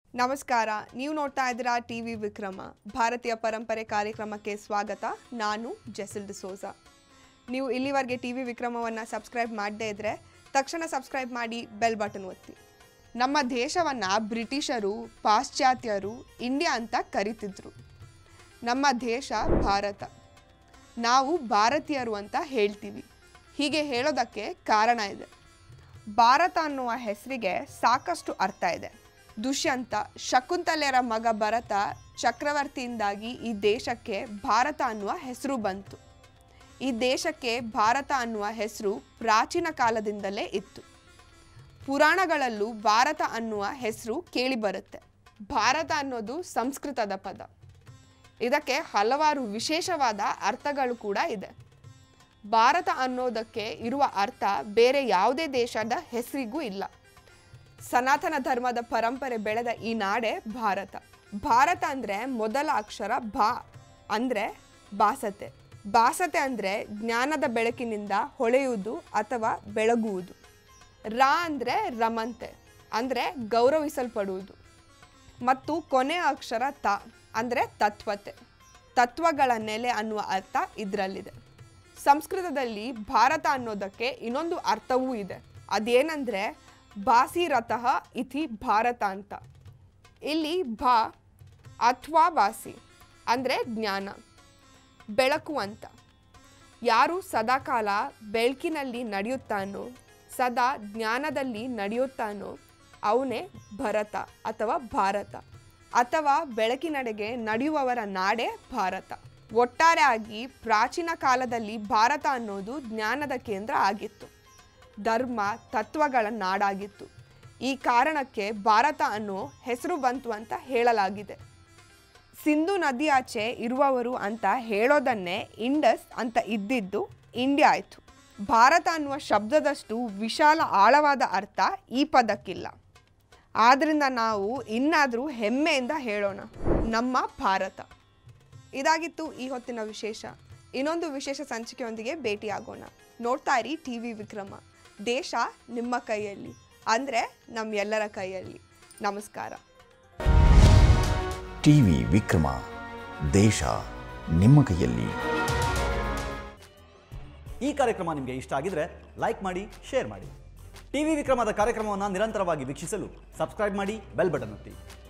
ನಮಸ್ಕಾರ ನೀವು ನೋಡ್ತಾ ಇದ್ದೀರಾ ಟಿ ವಿ ವಿಕ್ರಮ ಭಾರತೀಯ ಪರಂಪರೆ ಕಾರ್ಯಕ್ರಮಕ್ಕೆ ಸ್ವಾಗತ ನಾನು ಜೆಸಿಲ್ ಡಿಸೋಜಾ ನೀವು ಇಲ್ಲಿವರೆಗೆ ಟಿ ವಿ ವಿಕ್ರಮವನ್ನು ಸಬ್ಸ್ಕ್ರೈಬ್ ಮಾಡದೇ ಇದ್ದರೆ ತಕ್ಷಣ ಸಬ್ಸ್ಕ್ರೈಬ್ ಮಾಡಿ ಬೆಲ್ ಬಟನ್ ಒತ್ತಿ ನಮ್ಮ ದೇಶವನ್ನು ಬ್ರಿಟಿಷರು ಪಾಶ್ಚಾತ್ಯರು ಇಂಡಿಯಾ ಅಂತ ಕರಿತಿದ್ರು ನಮ್ಮ ದೇಶ ಭಾರತ ನಾವು ಭಾರತೀಯರು ಅಂತ ಹೇಳ್ತೀವಿ ಹೀಗೆ ಹೇಳೋದಕ್ಕೆ ಕಾರಣ ಇದೆ ಭಾರತ ಅನ್ನುವ ಹೆಸರಿಗೆ ಸಾಕಷ್ಟು ಅರ್ಥ ಇದೆ ದುಷ್ಯಂತ ಶಕುಂತಲೆಯರ ಮಗ ಭರತ ಚಕ್ರವರ್ತಿಯಿಂದಾಗಿ ಈ ದೇಶಕ್ಕೆ ಭಾರತ ಅನ್ನುವ ಹೆಸರು ಬಂತು ಈ ದೇಶಕ್ಕೆ ಭಾರತ ಅನ್ನುವ ಹೆಸರು ಪ್ರಾಚೀನ ಕಾಲದಿಂದಲೇ ಇತ್ತು ಪುರಾಣಗಳಲ್ಲೂ ಭಾರತ ಅನ್ನುವ ಹೆಸರು ಕೇಳಿಬರುತ್ತೆ ಭಾರತ ಅನ್ನೋದು ಸಂಸ್ಕೃತದ ಪದ ಇದಕ್ಕೆ ಹಲವಾರು ವಿಶೇಷವಾದ ಅರ್ಥಗಳು ಕೂಡ ಇದೆ ಭಾರತ ಅನ್ನೋದಕ್ಕೆ ಇರುವ ಅರ್ಥ ಬೇರೆ ಯಾವುದೇ ದೇಶದ ಹೆಸರಿಗೂ ಇಲ್ಲ ಸನಾತನ ಧರ್ಮದ ಪರಂಪರೆ ಬೆಳೆದ ಈ ನಾಡೇ ಭಾರತ ಭಾರತ ಅಂದರೆ ಮೊದಲ ಅಕ್ಷರ ಭಾ ಅಂದರೆ ಬಾಸತೆ ಬಾಸತೆ ಅಂದರೆ ಜ್ಞಾನದ ಬೆಳಕಿನಿಂದ ಹೊಳೆಯುವುದು ಅಥವಾ ಬೆಳಗುವುದು ರಾ ಅಂದರೆ ರಮಂತೆ ಅಂದರೆ ಗೌರವಿಸಲ್ಪಡುವುದು ಮತ್ತು ಕೊನೆಯ ಅಕ್ಷರ ತ ಅಂದರೆ ತತ್ವತೆ ತತ್ವಗಳ ನೆಲೆ ಅನ್ನುವ ಅರ್ಥ ಇದರಲ್ಲಿದೆ ಸಂಸ್ಕೃತದಲ್ಲಿ ಭಾರತ ಅನ್ನೋದಕ್ಕೆ ಇನ್ನೊಂದು ಅರ್ಥವೂ ಇದೆ ಅದೇನೆಂದರೆ ಭಾಸಿರತಃ ಇತಿ ಭಾರತ ಅಂತ ಇಲ್ಲಿ ಭಾ ಅಥವಾ ವಾಸಿ ಅಂದರೆ ಜ್ಞಾನ ಬೆಳಕು ಅಂತ ಯಾರು ಸದಾಕಾಲ ಬೆಳಕಿನಲ್ಲಿ ನಡೆಯುತ್ತಾನೋ ಸದಾ ಜ್ಞಾನದಲ್ಲಿ ನಡೆಯುತ್ತಾನೋ ಅವನೇ ಭರತ ಅಥವಾ ಭಾರತ ಅಥವಾ ಬೆಳಕಿನಡೆಗೆ ನಡೆಯುವವರ ನಾಡೇ ಭಾರತ ಒಟ್ಟಾರೆಯಾಗಿ ಪ್ರಾಚೀನ ಕಾಲದಲ್ಲಿ ಭಾರತ ಅನ್ನೋದು ಜ್ಞಾನದ ಕೇಂದ್ರ ಆಗಿತ್ತು ಧರ್ಮ ತತ್ವಗಳ ನಾಡಾಗಿತ್ತು ಈ ಕಾರಣಕ್ಕೆ ಭಾರತ ಅನ್ನೋ ಹೆಸರು ಬಂತು ಅಂತ ಹೇಳಲಾಗಿದೆ ಸಿಂಧು ನದಿಯಾಚೆ ಇರುವವರು ಅಂತ ಹೇಳೋದನ್ನೇ ಇಂಡಸ್ ಅಂತ ಇದ್ದಿದ್ದು ಇಂಡಿಯಾ ಆಯಿತು ಭಾರತ ಅನ್ನುವ ಶಬ್ದದಷ್ಟು ವಿಶಾಲ ಆಳವಾದ ಅರ್ಥ ಈ ಪದಕ್ಕಿಲ್ಲ ಆದ್ದರಿಂದ ನಾವು ಇನ್ನಾದರೂ ಹೆಮ್ಮೆಯಿಂದ ಹೇಳೋಣ ನಮ್ಮ ಭಾರತ ಇದಾಗಿತ್ತು ಈ ಹೊತ್ತಿನ ವಿಶೇಷ ಇನ್ನೊಂದು ವಿಶೇಷ ಸಂಚಿಕೆಯೊಂದಿಗೆ ಭೇಟಿಯಾಗೋಣ ನೋಡ್ತಾ ಇರಿ ಟಿ ವಿ ವಿಕ್ರಮ ದೇಶ ನಿಮ್ಮ ಕೈಯಲ್ಲಿ ಅಂದರೆ ನಮ್ಮೆಲ್ಲರ ಕೈಯಲ್ಲಿ ನಮಸ್ಕಾರ ಟಿವಿ ವಿಕ್ರಮ ದೇಶ ನಿಮ್ಮ ಕೈಯಲ್ಲಿ ಈ ಕಾರ್ಯಕ್ರಮ ನಿಮಗೆ ಇಷ್ಟ ಆಗಿದ್ರೆ ಲೈಕ್ ಮಾಡಿ ಶೇರ್ ಮಾಡಿ ಟಿವಿ ವಿಕ್ರಮದ ಕಾರ್ಯಕ್ರಮವನ್ನು ನಿರಂತರವಾಗಿ ವೀಕ್ಷಿಸಲು ಸಬ್ಸ್ಕ್ರೈಬ್ ಮಾಡಿ ಬೆಲ್ ಬಟನ್ ಒತ್ತಿ